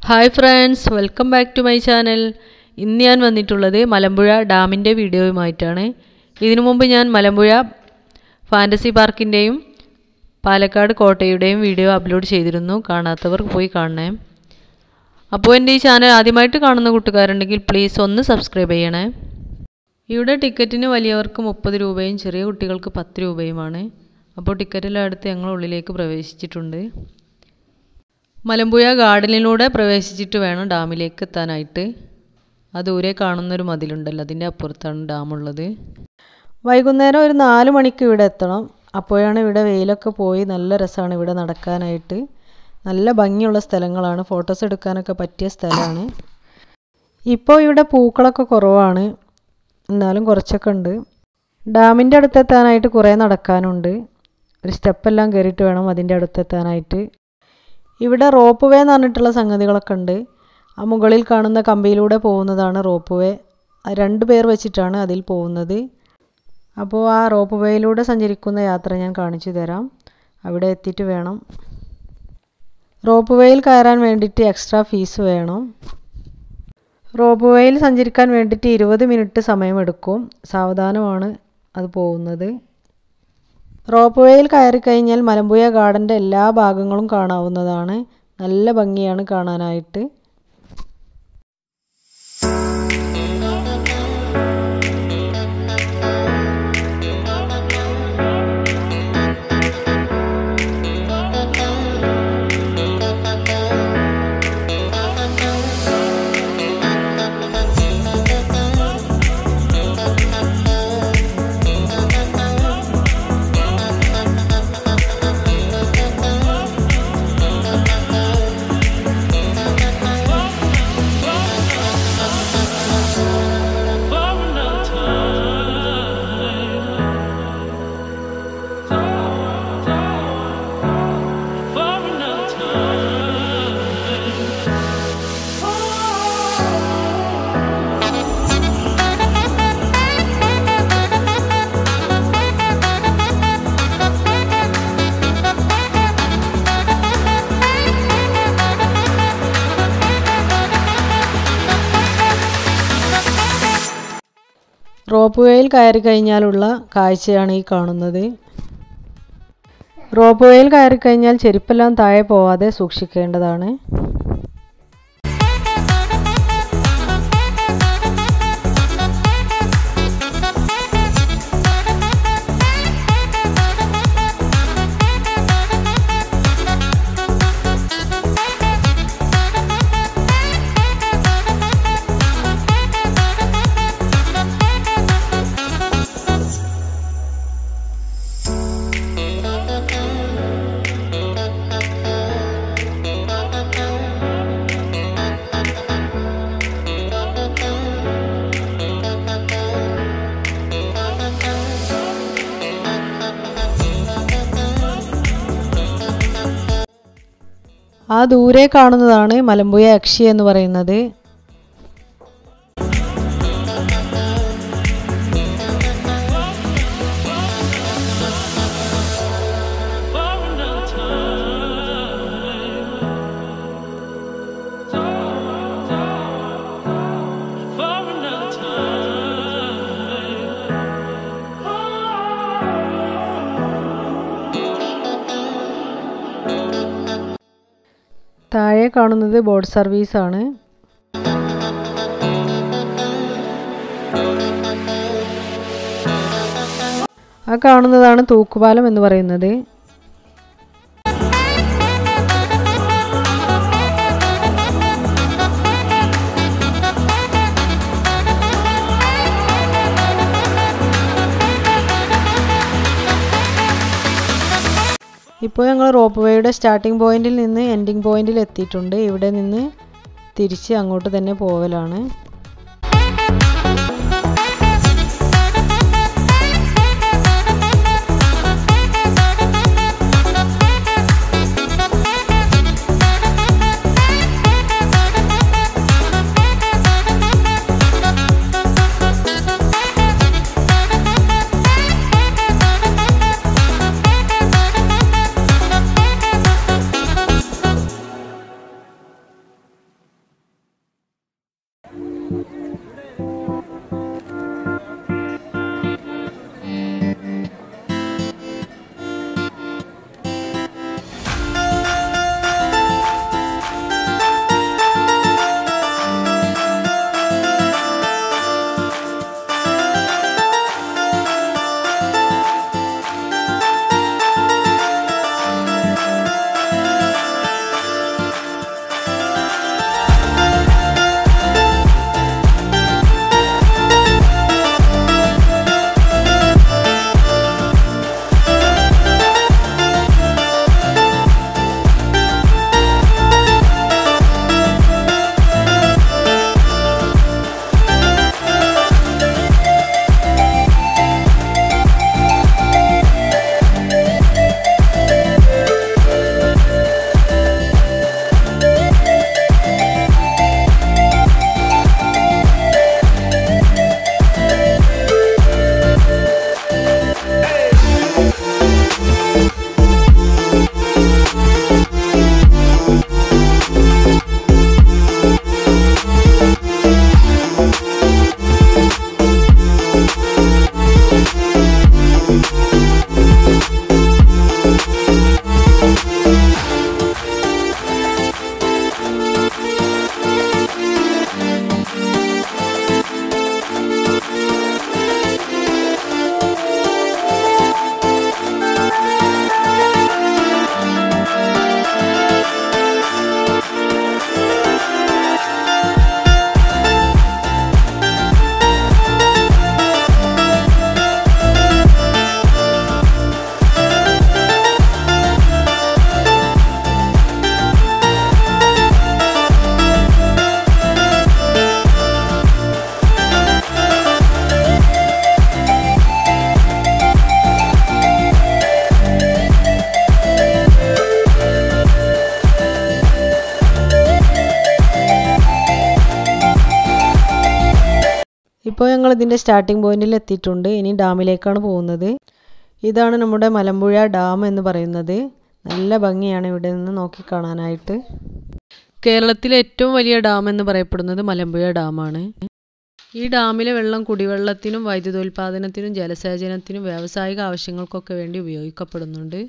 hi friends welcome back to my channel ഇന്ന് ഞാൻ വന്നിട്ടുള്ളത് മലമ്പുഴ ഡാമിൻ്റെ വീഡിയോയുമായിട്ടാണ് ഇതിനു മുമ്പ് ഞാൻ മലമ്പുഴ ഫാൻറ്റസി പാർക്കിൻ്റെയും പാലക്കാട് കോട്ടയുടെയും വീഡിയോ അപ്ലോഡ് ചെയ്തിരുന്നു കാണാത്തവർ പോയി കാണണേ അപ്പോൾ എൻ്റെ ഈ ചാനൽ ആദ്യമായിട്ട് കാണുന്ന കൂട്ടുകാരുണ്ടെങ്കിൽ പ്ലീസ് ഒന്ന് സബ്സ്ക്രൈബ് ചെയ്യണേ ഇവിടെ ടിക്കറ്റിന് വലിയവർക്ക് മുപ്പത് രൂപയും ചെറിയ കുട്ടികൾക്ക് പത്ത് രൂപയുമാണ് അപ്പോൾ ടിക്കറ്റെല്ലാം എടുത്ത് ഞങ്ങൾ ഉള്ളിലേക്ക് പ്രവേശിച്ചിട്ടുണ്ട് മലമ്പുഴ ഗാർഡനിലൂടെ പ്രവേശിച്ചിട്ട് വേണം ഡാമിലേക്ക് എത്താനായിട്ട് ആ ദൂരെ കാണുന്നൊരു മതിലുണ്ടല്ലോ അതിൻ്റെ അപ്പുറത്താണ് ഡാമുള്ളത് വൈകുന്നേരം ഒരു നാല് മണിക്ക് ഇവിടെ എത്തണം അപ്പോഴാണ് ഇവിടെ വെയിലൊക്കെ പോയി നല്ല രസമാണ് ഇവിടെ നടക്കാനായിട്ട് നല്ല ഭംഗിയുള്ള സ്ഥലങ്ങളാണ് ഫോട്ടോസ് എടുക്കാനൊക്കെ പറ്റിയ സ്ഥലമാണ് ഇപ്പോൾ ഇവിടെ പൂക്കളൊക്കെ കുറവാണ് എന്നാലും കുറച്ചൊക്കെ ഉണ്ട് ഡാമിൻ്റെ അടുത്തെത്താനായിട്ട് കുറേ നടക്കാനുണ്ട് ഒരു സ്റ്റെപ്പെല്ലാം കയറിയിട്ട് വേണം അതിൻ്റെ അടുത്തെത്താനായിട്ട് ഇവിടെ റോപ്പ് വേ എന്ന് പറഞ്ഞിട്ടുള്ള സംഗതികളൊക്കെ ഉണ്ട് ആ മുകളിൽ കാണുന്ന കമ്പിയിലൂടെ പോകുന്നതാണ് റോപ്പ് വേ രണ്ട് പേർ വെച്ചിട്ടാണ് അതിൽ പോകുന്നത് അപ്പോൾ ആ റോപ്പ് വേയിലൂടെ സഞ്ചരിക്കുന്ന യാത്ര ഞാൻ കാണിച്ചു തരാം അവിടെ എത്തിയിട്ട് വേണം റോപ്പ് വേയിൽ കയറാൻ വേണ്ടിയിട്ട് എക്സ്ട്രാ ഫീസ് വേണം റോപ്പ് വേയിൽ സഞ്ചരിക്കാൻ വേണ്ടിയിട്ട് ഇരുപത് മിനിറ്റ് സമയമെടുക്കും സാവധാനമാണ് അത് പോകുന്നത് റോപ്പ് വേയിൽ കയറി കഴിഞ്ഞാൽ മലമ്പുഴ ഗാർഡൻ്റെ എല്ലാ ഭാഗങ്ങളും കാണാവുന്നതാണ് നല്ല ഭംഗിയാണ് കാണാനായിട്ട് റോപ്പ് വേയിൽ കയറി കഴിഞ്ഞാലുള്ള കാഴ്ചയാണ് ഈ കാണുന്നത് റോപ്പ് വേയിൽ കയറി കഴിഞ്ഞാൽ ചെരുപ്പെല്ലാം താഴെ പോവാതെ സൂക്ഷിക്കേണ്ടതാണ് ആ ദൂരെ കാണുന്നതാണ് മലമ്പുഴ അക്ഷി എന്ന് പറയുന്നത് താഴെ കാണുന്നത് ബോട്ട് സർവീസാണ് ആ കാണുന്നതാണ് തൂക്കുപാലം എന്ന് പറയുന്നത് ഇപ്പോൾ ഞങ്ങൾ റോപ്പ് വേയുടെ സ്റ്റാർട്ടിംഗ് പോയിന്റിൽ നിന്ന് എൻഡിങ് പോയിന്റിൽ എത്തിയിട്ടുണ്ട് ഇവിടെ നിന്ന് തിരിച്ച് അങ്ങോട്ട് തന്നെ പോവലാണ് ഇപ്പോൾ ഞങ്ങൾ ഇതിൻ്റെ സ്റ്റാർട്ടിംഗ് പോയിന്റിൽ എത്തിയിട്ടുണ്ട് ഇനി ഡാമിലേക്കാണ് പോകുന്നത് ഇതാണ് നമ്മുടെ മലമ്പുഴ ഡാം എന്ന് പറയുന്നത് നല്ല ഭംഗിയാണ് ഇവിടെ നിന്ന് നോക്കിക്കാണാനായിട്ട് കേരളത്തിലെ ഏറ്റവും വലിയ ഡാം എന്ന് പറയപ്പെടുന്നത് മലമ്പുഴ ഡാമാണ് ഈ ഡാമിലെ വെള്ളം കുടിവെള്ളത്തിനും വൈദ്യുതോൽപാദനത്തിനും ജലസേചനത്തിനും വ്യാവസായിക ആവശ്യങ്ങൾക്കൊക്കെ വേണ്ടി ഉപയോഗിക്കപ്പെടുന്നുണ്ട്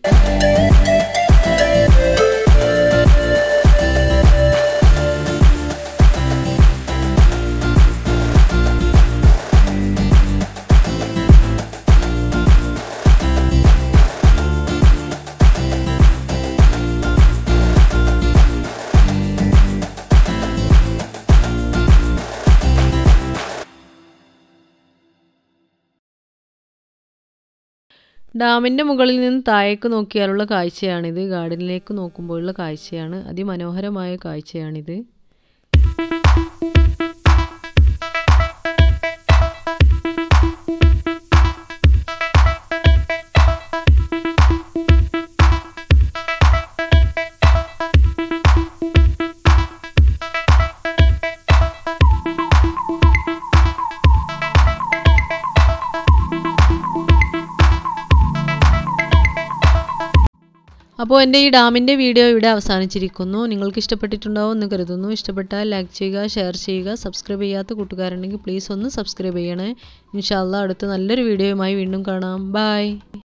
ഡാമിൻ്റെ മുകളിൽ നിന്ന് താഴേക്ക് നോക്കിയാലുള്ള കാഴ്ചയാണിത് ഗാർഡനിലേക്ക് നോക്കുമ്പോഴുള്ള കാഴ്ചയാണ് അതിമനോഹരമായ കാഴ്ചയാണിത് അപ്പോൾ എൻ്റെ ഈ ഡാമിൻ്റെ വീഡിയോ ഇവിടെ അവസാനിച്ചിരിക്കുന്നു നിങ്ങൾക്ക് ഇഷ്ടപ്പെട്ടിട്ടുണ്ടാവും എന്ന് കരുതുന്നു ഇഷ്ടപ്പെട്ടാൽ ലൈക്ക് ചെയ്യുക ഷെയർ ചെയ്യുക സബ്സ്ക്രൈബ് ചെയ്യാത്ത കൂട്ടുകാരുണ്ടെങ്കിൽ പ്ലീസ് ഒന്ന് സബ്സ്ക്രൈബ് ചെയ്യണേ ഇൻഷാല്ല അടുത്ത നല്ലൊരു വീഡിയോയുമായി വീണ്ടും കാണാം ബൈ